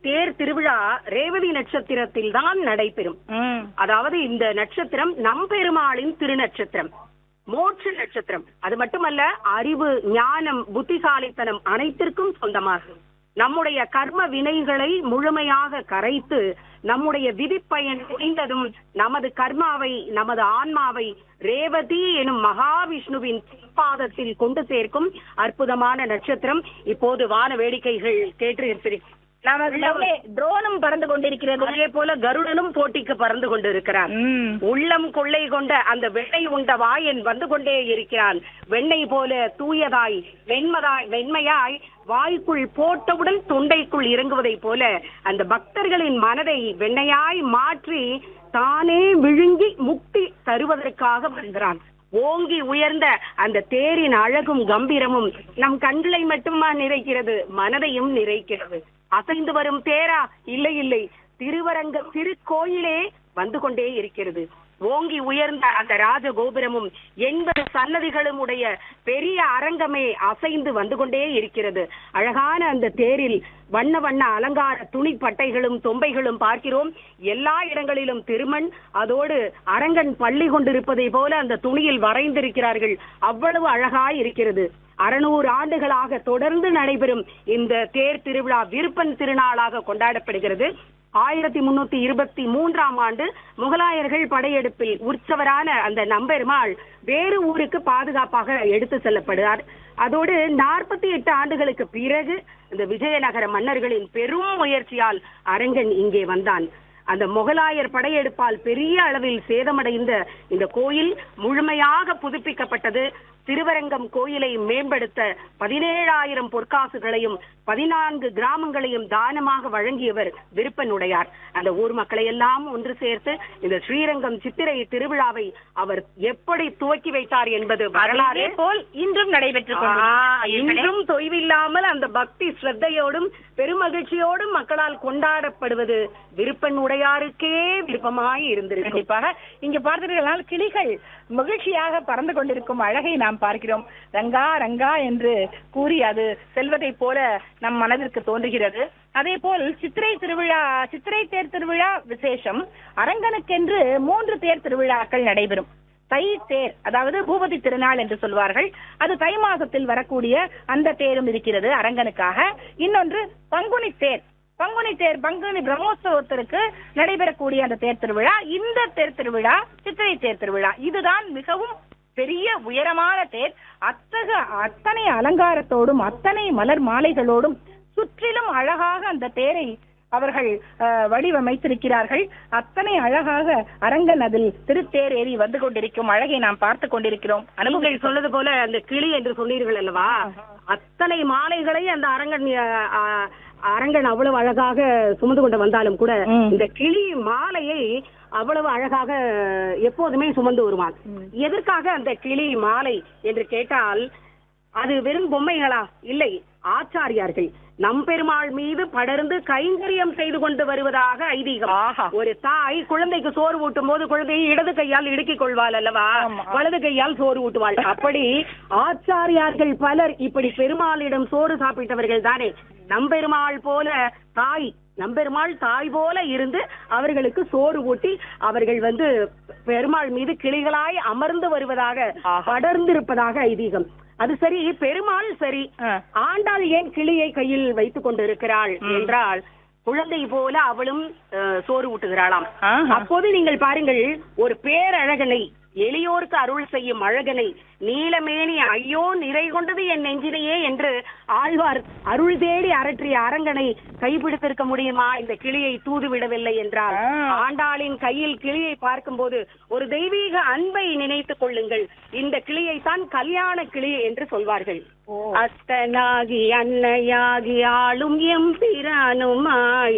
தேர் திருவிழா ரேவதி நட்சத்திரத்தில் தான் நடைபெறும் ம் அதாவது இந்த நட்சத்திரம் நம்பெருமாளின் திருநட்சத்திரம் மோட்ச நட்சத்திரம் அது மட்டுமல்ல அறிவு ஞானம் புத்திசாலித்தனம் அனைத்திற்கும் சொந்தமாகும் நம்முடைய கர்ம வினைகளை முழுமையாக கரைத்து நம்முடைய விதிப்பயன் முடிந்ததும் நமது கர்மாவை நமது ஆன்மாவை ரேவதி எனும் மகாவிஷ்ணுவின் பாதத்தில் கொண்டு சேர்க்கும் அற்புதமான நட்சத்திரம் இப்போது வான வேடிக்கைகள் கேட்டு இருக்கிறீர்கள் நமக்கு மேலே ட்ரோனும் பறந்து கொண்டிருக்கிறது அதே போல கருடனும் போட்டிக்கு பறந்து கொண்டிருக்கிறார் ம் உள்ளம் கொள்ளை கொண்ட அந்த வெண்ணெய் உண்ட வாயன் வந்து கொண்டே இருக்கிறான் வெண்ணெய் போல தூயதாய் வெண்மதாய் வெண்மையாய் வாய்க்குள் போட்டவுடன் தொண்டைக்குள் இறங்குவதைப் போல அந்த பக்தர்களின் மனதை வெண்ணையாய் மாற்றி தானே விழுங்கி முக்தி தருவதற்காக வருகிறான் ஓங்கி உயர்ந்த அந்த தேரின் அழகும் கம்பீரமும் நம் கண்களை மட்டுமா நிறைக்கிறது மனதையும் நிறைக்கிறது அசைந்து வரும் தேரா இல்லை இல்லை திருவரங்க திருக்கோயிலே வந்து கொண்டே இருக்கிறது ஓங்கி உயர்ந்த அந்த ராஜ கோபுரமும் எண்பது சன்னதிகளும் உடைய பெரிய அரங்கமே அசைந்து வந்து கொண்டே இருக்கிறது அழகான அந்த தேரில் வண்ண வண்ண அலங்கார துணி பட்டைகளும் தொம்பைகளும் பார்க்கிறோம் எல்லா இடங்களிலும் திருமண் அதோடு அரங்கன் பள்ளி கொண்டிருப்பதை போல அந்த துணியில் வரைந்திருக்கிறார்கள் அவ்வளவு அழகாய் இருக்கிறது அறுநூறு ஆண்டுகளாக தொடர்ந்து நடைபெறும் இந்த தேர் திருவிழா விருப்பன் திருநாளாக கொண்டாடப்படுகிறது ஆயிரத்தி முன்னூத்தி இருபத்தி மூன்றாம் ஆண்டு முகலாயர்கள் படையெடுப்பில் உற்சவரான அந்த நம்பெருமாள் வேறு ஊருக்கு பாதுகாப்பாக எடுத்து செல்லப்படுகிறார் அதோடு நாற்பத்தி எட்டு ஆண்டுகளுக்கு பிறகு இந்த விஜயநகர மன்னர்களின் பெரும் முயற்சியால் அரங்கன் இங்கே வந்தான் அந்த முகலாயர் படையெடுப்பால் பெரிய அளவில் சேதமடைந்த இந்த கோயில் முழுமையாக புதுப்பிக்கப்பட்டது திருவரங்கம் கோயிலை மேம்படுத்த பதினேழாயிரம் பொற்காசுகளையும் பதினான்கு கிராமங்களையும் தானமாக வழங்கியவர் விருப்பனுடையார் அந்த ஊர் மக்களை எல்லாம் ஒன்று சேர்த்து இந்த ஸ்ரீரங்கம் சித்திரை திருவிழாவை அவர் எப்படி துவக்கி வைத்தார் என்பது வரலாறு அதே போல் இன்றும் நடைபெற்றுக் ஆ, கொண்டிருக்கிறது இன்றும் தொய்வில்லாமல் அந்த பக்தி ஸ்ரத்தையோடும் பெருமகிழ்ச்சியோடும் மக்களால் கொண்டாடப்படுவது விருப்பன் உடையாருக்கே விருப்பமாய் இருந்திருக்கும் கண்டிப்பாக இங்க பார்த்தீர்களால் கிளிகள் மகிழ்ச்சியாக பறந்து கொண்டிருக்கும் அழகை நாம் பார்க்கிறோம் ரங்கா ரங்கா என்று கூறி அது செல்வதைப் போல நம் மனதிற்கு தோன்றுகிறது அதே போல் சித்திரை திருவிழா சித்திரை தேர் திருவிழா விசேஷம் அரங்கனுக்கென்று மூன்று தேர் திருவிழாக்கள் நடைபெறும் தை தேர் அதாவது பூபதி திருநாள் என்று சொல்வார்கள் அது தை மாசத்தில் வரக்கூடிய அந்த தேரும் இருக்கிறது அரங்கனுக்காக இன்னொன்று பங்குனி தேர் பங்குனி தேர் பங்குனி பிரம்மோற்சவத்திற்கு நடைபெறக்கூடிய அந்த தேர் திருவிழா இந்த தேர் திருவிழா சித்திரை தேர் திருவிழா இதுதான் மிகவும் பெரிய உயரமான தேர் அத்தக அத்தனை அலங்காரத்தோடும் அத்தனை மலர் மாலைகளோடும் சுற்றிலும் அழகாக அந்த தேரை அவர்கள் அஹ், வடிவமைத்திருக்கிறார்கள் அத்தனை அழகாக அரங்கன் அதில் திருத்தேர் ஏறி வந்து கொண்டிருக்கும் அழகை நாம் பார்த்து கொண்டிருக்கிறோம் அனுபவங்கள் நீங்கள் சொன்னது போல அந்த கிளி என்று சொன்னீர்கள் அல்லவா அத்தனை மாலைகளை அந்த அரங்கன் அ, அ, அரங்கன் அவ்வளவு அழகாக சுமந்து கொண்டு வந்தாலும் கூட ம். இந்த கிளி மாலையை அவ்வளவு அழகாக எப்போதுமே சுமந்து வருவான் எதற்காக அந்த கிளி மாலை என்று கேட்டால் அது வெறும் பொம்மைகளா இல்லை ஆச்சாரியார்கள் நம்பெருமாள் மீது படர்ந்து கைங்கரியம் செய்து கொண்டு வருவதாக ஐதீகம் ஆஹா. ஒரு தாய் குழந்தைக்கு சோறு ஊட்டும் போது குழந்தையை இடது கையால் இடுக்கிக் கொள்வாள் அல்லவா ஆமா. வலது கையால் சோறு ஊட்டுவாள் அப்படி ஆச்சாரியார்கள் பலர் இப்படி பெருமாளிடம் சோறு சாப்பிட்டவர்கள் தானே நம்பெருமாள் போல தாய் நம்பெருமாள் தாய் போல இருந்து அவர்களுக்கு சோறு ஊட்டி அவர்கள் வந்து பெருமாள் மீது கிளிகளாய் அமர்ந்து வருவதாக ஆஹா. படர்ந்திருப்பதாக ஐதீகம் அது சரி பெருமாள் சரி ஆ. ஆண்டாள் ஏன் கிளியை கையில் வைத்துக் கொண்டிருக்கிறாள் என்றால் குழந்தை போல அவளும் அஹ், சோறு ஊட்டுகிறாளாம் ஆஹா. அப்போது நீங்கள் பாருங்கள் ஒரு பேரழகனை எளியோருக்கு அருள் செய்யும் அழகனை நீலமேனி ஐயோ நிறை கொண்டது என் நெஞ்சினையே என்று ஆழ்வார் அருள் தேடி அரற்றிய அரங்கனை கைப்பிடித்திருக்க முடியுமா இந்த கிளியை தூது விடவில்லை என்றால் ஆ. ஆண்டாளின் கையில் கிளியை பார்க்கும்போது ஒரு தெய்வீக அன்பை நினைத்துக் கொள்ளுங்கள் இந்த கிளியை தான் கல்யாண கிளி என்று சொல்வார்கள் ஓ. அத்தனாகி அன்னையாகி ஆளும் எம்பிரானுமாய்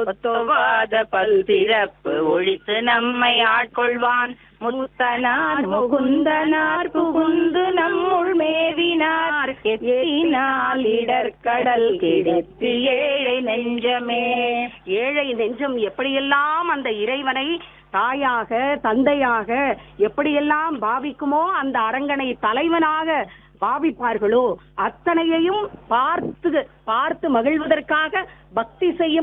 ஒத்தவாத பல் திறப்பு ஒழித்து நம்மை ஆட்கொள்வான் முத்தனார் முகுந்தனார் புகுந்து நம்முள் மேவினார் எத்தினால் இடர்கடல் கிடைத்து ஏழை நெஞ்சமே ஏழை நெஞ்சம் எப்படியெல்லாம் அந்த இறைவனை தாயாக தந்தையாக எப்படியெல்லாம் பாவிக்குமோ அந்த அரங்கனை தலைவனாக பாவிப்பார்களோ அத்தனையையும் பார்த்து பார்த்து மகிழ்வதற்காக பக்தி செய்யும்